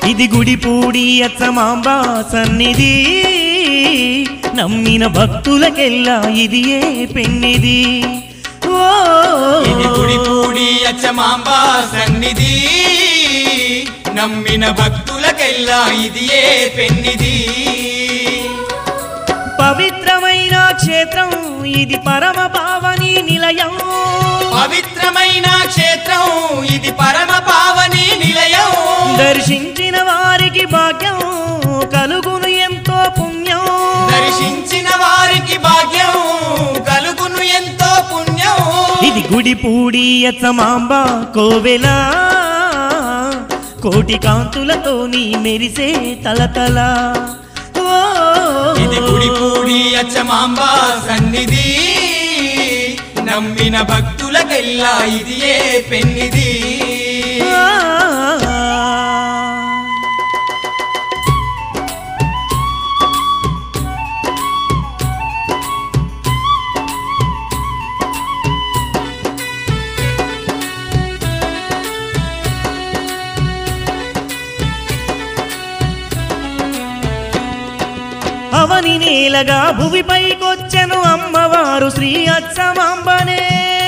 ఇది గుడిపూడి అచ్చమాంబ సన్నిధి నమ్మిన భక్తులకెల్లా ఇది ఏ పెన్నిది ఓ ఇది గుడిపూడి అచ్చమాంబ సన్నిధి నమ్మిన భక్తులకెల్లా ఇది ఏ పెన్నిది పవిత్రమైన క్షేత్రం ఇది పరమ పావని నిలయం పవిత్రమైన క్షేత్రం ఇది పరమ పావని నిలయం దర్శించిన వారికి భాగ్యం కలుగును ఎంతో పుణ్యం దర్శించిన వారికి భాగ్యం కలుగును ఎంతో పుణ్యం ఇది గుడిపూడి అచ్చమాంబ కోవెల కోటి కాంతులతోని మెరిసే తలతల ఓ ఇది గుడిపూడి అచ్చమాంబ సన్నిధి నమ్మిన భక్తులకెల్లా ఇది ఏ పెన్నిది ఆ. అవని నేలగా భువిపైకొచ్చెను అమ్మవారు శ్రీ అచ్చమాంబనే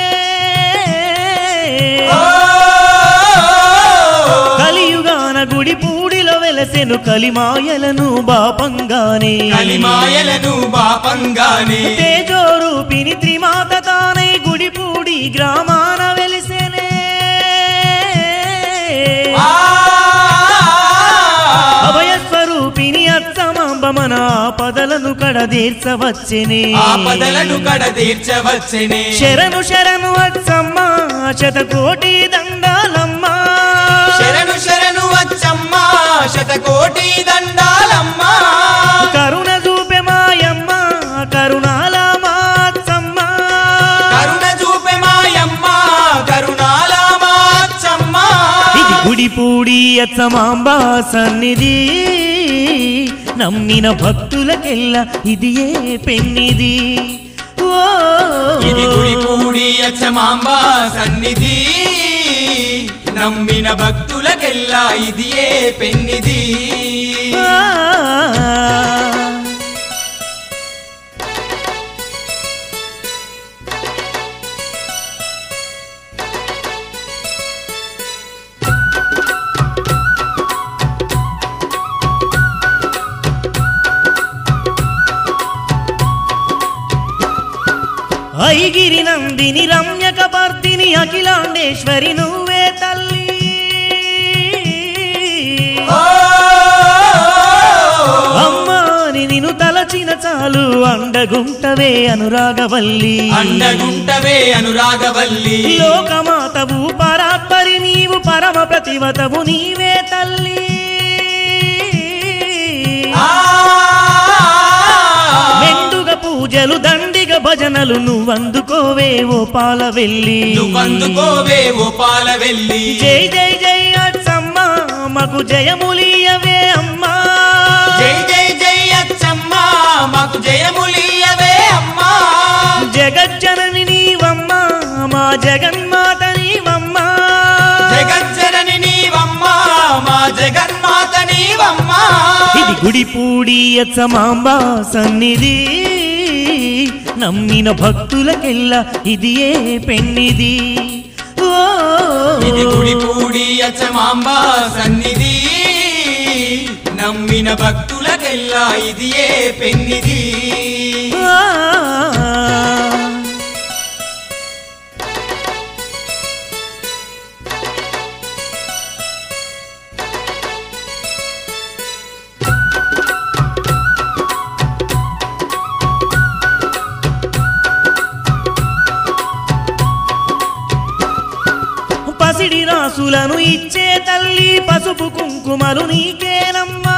కలియుగాన గుడి పూడిలో వెలసెను కలిమాయలను బాపంగానే కలిమాయలను బాపంగానే తేజోరూపిణి త్రిమాత తానై గుడిపూడి గ్రామాన వెలిసెనే ఆ అభయస్వరూపిణి అత్తమాంబ మన ఆపదలను కడదీర్చవచ్చెనే ఆపదలను కడ తీర్చవచ్చనే శరణు శరణు అచ్చమ్మ శతకోటి దండాలమ్మ శరణు శరణు వచ్చమ్మ శతకోటి దండాలమ్మ కరుణ చూపె మాయమ్మ కరుణాల మాచ్చమ్మ కరుణ చూపె మాయమ్మ కరుణాల మాచమ్మ ఇది గుడిపూడి అచ్చమాంబ సన్నిధి నమ్మిన భక్తులకెల్లా ఇది ఏ పెన్నిది ఓ ఇది గుడిపూడి అచ్చమాంబ సన్నిధి నమ్మిన భక్తులకెల్లా ఇది ఏ పెన్నిది ఆ. ఐగిరి నందిని రమ్యక పర్తిని అఖిలాండేశ్వరి నువ్వే తల్లి అమ్మాని నిన్ను తలచిన చాలు అండగుంటవే అనురాగవల్లి అండగుంటవే అనురాగవల్లి లోకమాతవు పరాత్పరి నీవు పరమ ప్రతివతవు నీవే తల్లి ఆ మెండుగ పూజలు దండిగ భజనలు నువ్వందుకోవే ఓ పాల వెళ్ళి నువ్వందుకోవే ఓ పాల వెళ్ళి జై జై జై అచ్చమ్మ మాకు జయములియవే అమ్మా జై జై జై అచ్చమ్మ మాకు జయములియవే అమ్మా జగజ్జనని నీవమ్మ మా జగన్మాత నీవమ్మ జగజ్జనని నీవమ్మా మా జగన్మాత నీవమ్మా ఇది గుడిపూడి అచ్చమాంబ సన్నిధి నమ్మిన భక్తులకెల్లా ఇది ఏ పెన్నిది ఓ ఇది గుడిపూడి అచ్చమాంబ సన్నిధి నమ్మిన భక్తులకెల్లా ఇది ఏ పెన్నిది ఆ. పసిడి రాసులను ఇచ్చే తల్లి పసుపు కుంకుమలు నీకేనమ్మా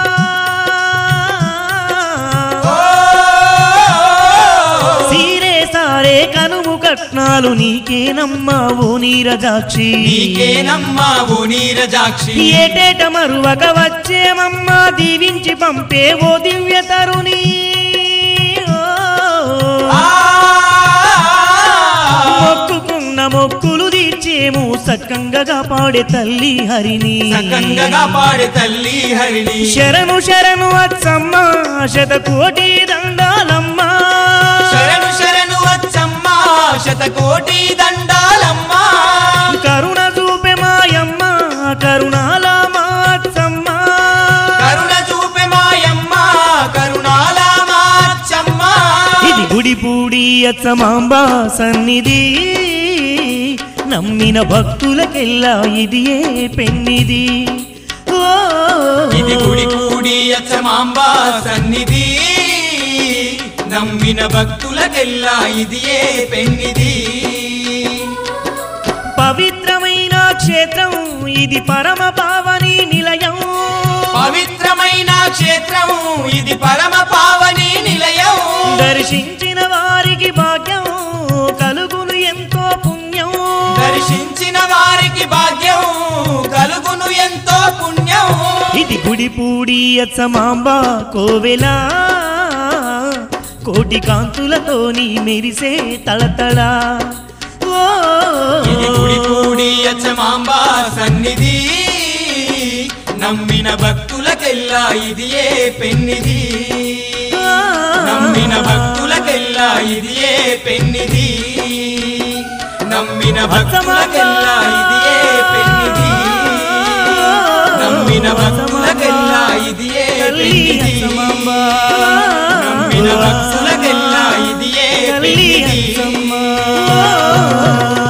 సీరే సారే కనుము కట్నాలు నీకేనమ్మా ఓ నీరజాక్షి నీకేనమ్మా ఓ నీరజాక్షి ఏటేట మరువక వచ్చేమమ్మా దీవించి పంపే ఓ దివ్య తరుణి ఓ. ఆ మొక్కుకున్న మొక్కులు తీర్చేము సక్కంగా పాడే తల్లి హరిని సకంగగా పాడే తల్లి హరిణి శరణు శరణు అచ్చమ్మ శతకోటి దండాలమ్మ శరణు శరణు వచ్చమ్మ శతకోటి దండాలమ్మ కరుణ చూపె మాయమ్మ కరుణాల మాచ్చమ్మ కరుణ చూపె మాయమ్మ కరుణాల మాచమ్మ ఇది గుడిపూడి అచ్చమాంబ సన్నిధి నమ్మిన భక్తులకెల్లా ఇది ఏ పెన్నిది ఓ ఇది గుడి కూడి అచ్చమాంబ సన్నిధి నమ్మిన భక్తులకెల్లా ఇది ఏ పెన్నిది పవిత్రమైన క్షేత్రం ఇది పరమ పావని నిలయం పవిత్రమైన క్షేత్రం ఇది పరమ పావని నిలయం దర్శించిన వారికి భాగ్యం కలుగును ఎంతో పుణ్యం దర్శించిన వారికి భాగ్యం కలుగును ఎంతో పుణ్యం ఇది గుడిపూడి అచ్చమాంబ కోవెలా కోటి కాంతులతోని మెరిసే తళతళ ఓ ఇది గుడి కూడి అచ్చమాంబ సన్నిధి నమ్మిన భక్తులకెల్లా ఇది ఏ పెన్నిది నమ్మిన భక్తులకెల్లా ఇది ఏ పెన్నిది నమ్మిన భక్తులకెల్లా ఇది ఏ పెన్నిది నమ్మిన భక్తులకెల్లా ఇది ఏ తల్లి పెన్నిది అచ్చమాంబ నమ్మిన భక్తులకెల్లా ఇది ఏ తల్లి పెన్నిది అచ్చమ్మ